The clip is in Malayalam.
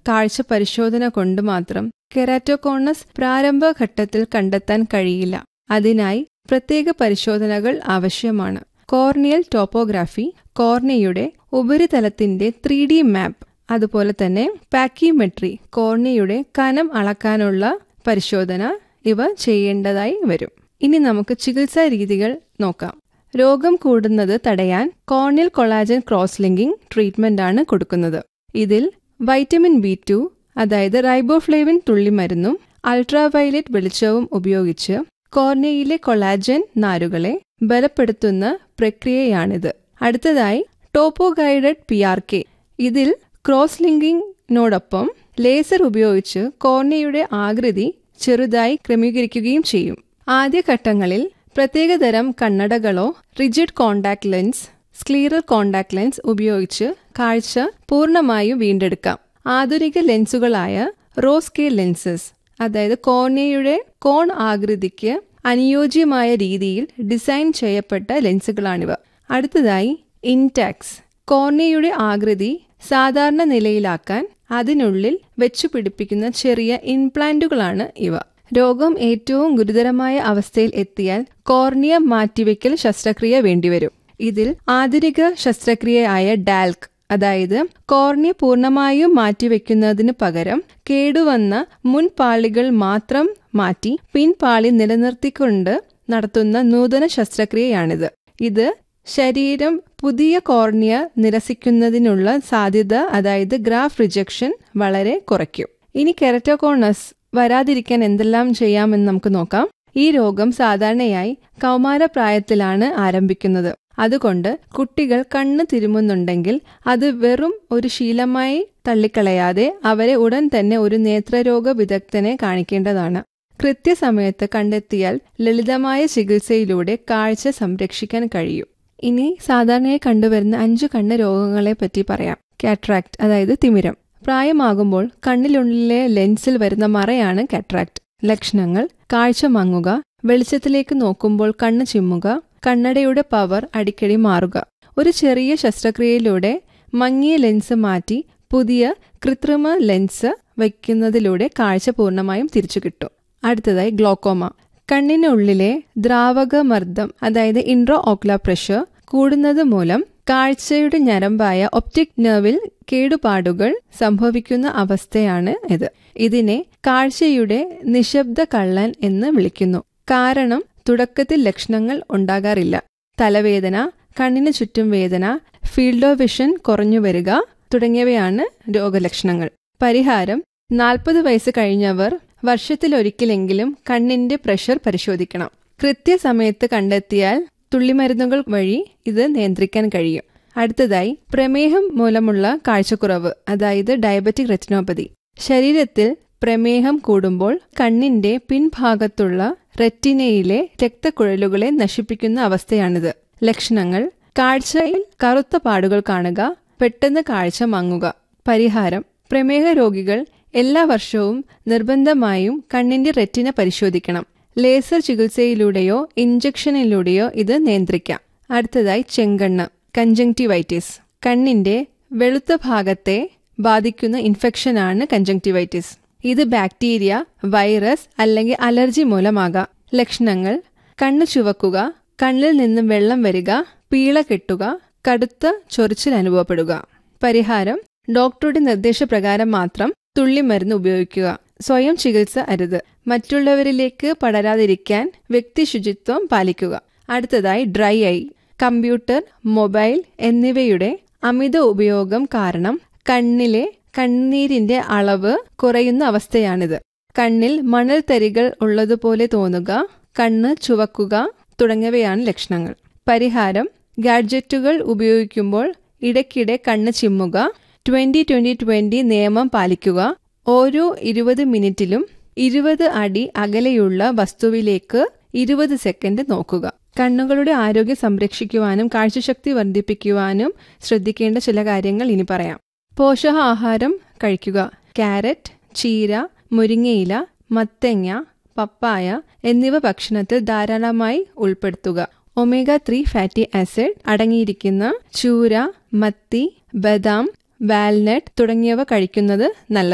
കാഴ്ച പരിശോധന കൊണ്ട് മാത്രം കെറാറ്റോകോണസ് പ്രാരംഭഘട്ടത്തിൽ കണ്ടെത്താൻ കഴിയില്ല അതിനായി പ്രത്യേക പരിശോധനകൾ ആവശ്യമാണ് കോർണിയൽ ടോപ്പോഗ്രാഫി കോർണിയയുടെ ഉപരിതലത്തിന്റെ ത്രീ ഡി മാപ്പ് അതുപോലെ തന്നെ പാക്കിമെട്രി കോർണിയയുടെ കനം അളക്കാനുള്ള പരിശോധന ഇവ ചെയ്യേണ്ടതായി വരും ഇനി നമുക്ക് ചികിത്സാ രീതികൾ നോക്കാം രോഗം കൂടുന്നത് തടയാൻ corneal collagen cross linking treatment ആണ് കൊടുക്കുന്നത് ഇതിൽ വൈറ്റമിൻ ബി ടു അതായത് റൈബോഫ്ലേവിൻ തുള്ളിമരുന്നും അൾട്രാവയലറ്റ് വെളിച്ചവും ഉപയോഗിച്ച് കോർണിയയിലെ കൊളാജൻ നാരുകളെ ബലപ്പെടുത്തുന്ന പ്രക്രിയയാണിത് അടുത്തതായി topo guided P R K ഇതിൽ ക്രോസ് ലിങ്കിങ്ങിനോടൊപ്പം ലേസർ ഉപയോഗിച്ച് കോർണിയയുടെ ആകൃതി ചെറുതായി ക്രമീകരിക്കുകയും ചെയ്യും ആദ്യഘട്ടങ്ങളിൽ പ്രത്യേകതരം കണ്ണടകളോ rigid contact lens scleral contact lens ഉപയോഗിച്ച് കാഴ്ച പൂർണ്ണമായും വീണ്ടെടുക്കാം ആധുനിക ലെൻസുകളായ റോസ്കെ ലെൻസസ് അതായത് കോർണിയയുടെ കോൺ ആകൃതിക്ക് അനുയോജ്യമായ രീതിയിൽ ഡിസൈൻ ചെയ്യപ്പെട്ട ലെൻസുകളാണിവ അടുത്തതായി ഇൻടാക്സ് കോർണിയയുടെ ആകൃതി സാധാരണ നിലയിലാക്കാൻ അതിനുള്ളിൽ വെച്ചു പിടിപ്പിക്കുന്ന ചെറിയ ഇംപ്ലാന്റുകളാണ് ഇവ രോഗം ഏറ്റവും ഗുരുതരമായ അവസ്ഥയിൽ എത്തിയാൽ കോർണിയ മാറ്റിവെക്കൽ ശസ്ത്രക്രിയ വേണ്ടിവരും ഇതിൽ ആധുനിക ശസ്ത്രക്രിയയായ ഡാൽക് അതായത് കോർണിയ പൂർണ്ണമായും മാറ്റിവെക്കുന്നതിന് പകരം കേടുവന്ന മുൻപാളികൾ മാത്രം മാറ്റി പിൻപാളി നിലനിർത്തിക്കൊണ്ട് നടത്തുന്ന നൂതന ശസ്ത്രക്രിയയാണിത് ഇത് ശരീരം പുതിയ കോർണിയ നിരസിക്കുന്നതിനുള്ള സാധ്യത അതായത് ഗ്രാഫ് റിജക്ഷൻ വളരെ കുറയ്ക്കും ഇനി കെററ്റോകോണസ് വരാതിരിക്കാൻ എന്തെല്ലാം ചെയ്യാമെന്ന് നമുക്ക് നോക്കാം ഈ രോഗം സാധാരണയായി കൗമാരപ്രായത്തിലാണ് ആരംഭിക്കുന്നത് അതുകൊണ്ട് കുട്ടികൾ കണ്ണ് തിരുമുന്നുണ്ടെങ്കിൽ അത് വെറും ഒരു ശീലമായി തള്ളിക്കളയാതെ അവരെ ഉടൻ തന്നെ ഒരു നേത്രരോഗ വിദഗ്ധനെ കാണിക്കേണ്ടതാണ് കൃത്യസമയത്ത് കണ്ടെത്തിയാൽ ലളിതമായ ചികിത്സയിലൂടെ കാഴ്ച സംരക്ഷിക്കാൻ കഴിയും ഇനി സാധാരണയായി കണ്ടുവരുന്ന അഞ്ചു കണ്ണ് രോഗങ്ങളെ പറ്റി പറയാം കാട്രാക്ട് അതായത് തിമിരം പ്രായമാകുമ്പോൾ കണ്ണിനുള്ളിലെ ലെൻസിൽ വരുന്ന മറയാണ് കാട്രാക്ട് ലക്ഷണങ്ങൾ കാഴ്ച മങ്ങുക വെളിച്ചത്തിലേക്ക് നോക്കുമ്പോൾ കണ്ണ് ചിമ്മുക കണ്ണടയുടെ പവർ അടിക്കടി മാറുക ഒരു ചെറിയ ശസ്ത്രക്രിയയിലൂടെ മങ്ങിയ ലെൻസ് മാറ്റി പുതിയ കൃത്രിമ ലെൻസ് വയ്ക്കുന്നതിലൂടെ കാഴ്ച പൂർണ്ണമായും തിരിച്ചു കിട്ടും അടുത്തതായി ഗ്ലോക്കോമ കണ്ണിനുള്ളിലെ ദ്രാവക മർദ്ദം അതായത് ഇൻട്രോ ഓക്ല പ്രഷർ കൂടുന്നത് മൂലം കാഴ്ചയുടെ ഞരമ്പായ ഒപ്റ്റിക് നെർവിൽ കേടുപാടുകൾ സംഭവിക്കുന്ന അവസ്ഥയാണ് ഇത് ഇതിനെ കാഴ്ചയുടെ നിശബ്ദ കള്ളൻ എന്ന് വിളിക്കുന്നു കാരണം തുടക്കത്തിൽ ലക്ഷണങ്ങൾ ഉണ്ടാകാറില്ല തലവേദന കണ്ണിന് ചുറ്റും വേദന ഫീൽഡ് ഓഫ് വിഷൻ കുറഞ്ഞു വരിക തുടങ്ങിയവയാണ് രോഗലക്ഷണങ്ങൾ പരിഹാരം നാൽപ്പത് വയസ്സ് കഴിഞ്ഞവർ വർഷത്തിലൊരിക്കലെങ്കിലും കണ്ണിന്റെ പ്രഷർ പരിശോധിക്കണം കൃത്യസമയത്ത് കണ്ടെത്തിയാൽ തുള്ളിമരുന്നുകൾ വഴി ഇത് നിയന്ത്രിക്കാൻ കഴിയും അടുത്തതായി പ്രമേഹം മൂലമുള്ള കാഴ്ചക്കുറവ് അതായത് ഡയബറ്റിക് റെറ്റിനോപ്പതി ശരീരത്തിൽ പ്രമേഹം കൂടുമ്പോൾ കണ്ണിന്റെ പിൻഭാഗത്തുള്ള റെറ്റിനയിലെ രക്തക്കുഴലുകളെ നശിപ്പിക്കുന്ന അവസ്ഥയാണിത് ലക്ഷണങ്ങൾ കാഴ്ചയിൽ കറുത്ത പാടുകൾ കാണുക പെട്ടെന്ന് കാഴ്ച മങ്ങുക പരിഹാരം പ്രമേഹ രോഗികൾ എല്ലാ വർഷവും നിർബന്ധമായും കണ്ണിന്റെ റെറ്റിന പരിശോധിക്കണം ലേസർ ചികിത്സയിലൂടെയോ ഇഞ്ചക്ഷനിലൂടെയോ ഇത് നിയന്ത്രിക്കാം അടുത്തതായി ചെങ്കണ്ണ് കഞ്ചങ്ടിവൈറ്റിസ് കണ്ണിന്റെ വെളുത്ത ഭാഗത്തെ ബാധിക്കുന്ന ഇൻഫെക്ഷനാണ് കഞ്ചങ്ടിവൈറ്റിസ് ഇത് ബാക്ടീരിയ വൈറസ് അല്ലെങ്കിൽ അലർജി മൂലമാകാം ലക്ഷണങ്ങൾ കണ്ണ് ചുവക്കുക കണ്ണിൽ നിന്നും വെള്ളം വരിക പീള കെട്ടുക കടുത്ത ചൊറിച്ചിൽ അനുഭവപ്പെടുക പരിഹാരം ഡോക്ടറുടെ നിർദ്ദേശപ്രകാരം മാത്രം തുള്ളിമരുന്ന് ഉപയോഗിക്കുക സ്വയം ചികിത്സ അരുത് മറ്റുള്ളവരിലേക്ക് പടരാതിരിക്കാൻ വ്യക്തി ശുചിത്വം പാലിക്കുക അടുത്തതായി ഡ്രൈ ഐ കമ്പ്യൂട്ടർ മൊബൈൽ എന്നിവയുടെ അമിത ഉപയോഗം കാരണം കണ്ണിലെ കണ്ണീരിന്റെ അളവ് കുറയുന്ന അവസ്ഥയാണിത് കണ്ണിൽ മണൽ തരികൾ ഉള്ളതുപോലെ തോന്നുക കണ്ണ് ചുവക്കുക തുടങ്ങിയവയാണ് ലക്ഷണങ്ങൾ പരിഹാരം ഗാഡ്ജറ്റുകൾ ഉപയോഗിക്കുമ്പോൾ ഇടയ്ക്കിടെ കണ്ണ് ചിമ്മുക ട്വന്റി ട്വന്റി ട്വന്റി നിയമം പാലിക്കുക ഓരോ ഇരുപത് മിനിറ്റിലും ഇരുപത് അടി അകലെയുള്ള വസ്തുവിലേക്ക് ഇരുപത് സെക്കൻഡ് നോക്കുക കണ്ണുകളുടെ ആരോഗ്യം സംരക്ഷിക്കുവാനും കാഴ്ചശക്തി വർദ്ധിപ്പിക്കുവാനും ശ്രദ്ധിക്കേണ്ട ചില കാര്യങ്ങൾ ഇനി പറയാം പോഷകാഹാരം കഴിക്കുക ക്യാരറ്റ് ചീര മുരിങ്ങയില മത്തങ്ങ പപ്പായ എന്നിവ ഭക്ഷണത്തിൽ ധാരാളമായി ഉൾപ്പെടുത്തുക ഒമേഗ ത്രീ ഫാറ്റി ആസിഡ് അടങ്ങിയിരിക്കുന്ന ചൂര മത്തി ബദാം വാൽനട്ട് തുടങ്ങിയവ കഴിക്കുന്നത് നല്ലതാണ്